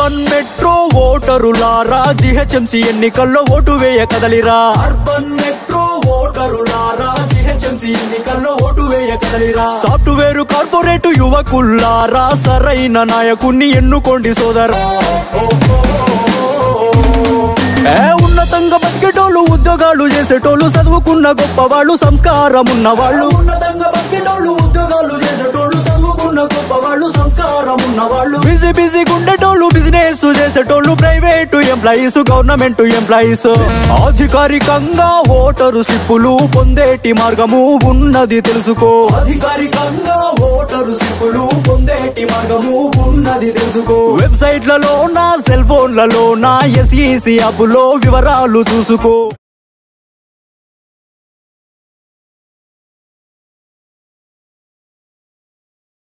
urban metro ఓటరులారా GHMC ఎన్నికల్లో ఓటు వేయ కదలిరా అర్బన్ మెట్రో ఓటరులారా జిహెచ్ఎంసి ఎన్నికల్లో ఓటు వేయ కదలిరా సాఫ్ట్వేర్ కార్పొరేట్ యువకుల్లారా సరైన నాయకుణ్ణి ఎన్నుకోండి సోదరా ఏ ఉన్నతంగా బతికేటోళ్ళు ఉద్యోగాలు చేసేటోళ్ళు చదువుకున్న గొప్ప వాళ్ళు సంస్కారం ఉన్న వాళ్ళు ఉన్నతంగా బతికేటోళ్ళు ఉద్యోగాలు చేసేటోళ్ళు చదువుకున్న గొప్ప వాళ్ళు సంస్కారం ఉన్న వాళ్ళు బిజీ బిజీ ఉండేటోళ్ళు బిజినెస్ చేసేటోళ్ళు ప్రైవేట్ ఎంప్లాయీస్ గవర్నమెంట్ ఎంప్లాయీస్ అధికారికంగా ఓటరు స్లిప్పులు పొందేటి మార్గము ఉన్నది తెలుసుకో అధికారికంగా ఓటరు స్లిప్పులు పొందేటి మార్గము ఉన్నది తెలుసుకో వెబ్సైట్లలో నా సెల్ ఫోన్లలో నా ఎస్ఈసి యాప్ లో వివరాలు చూసుకో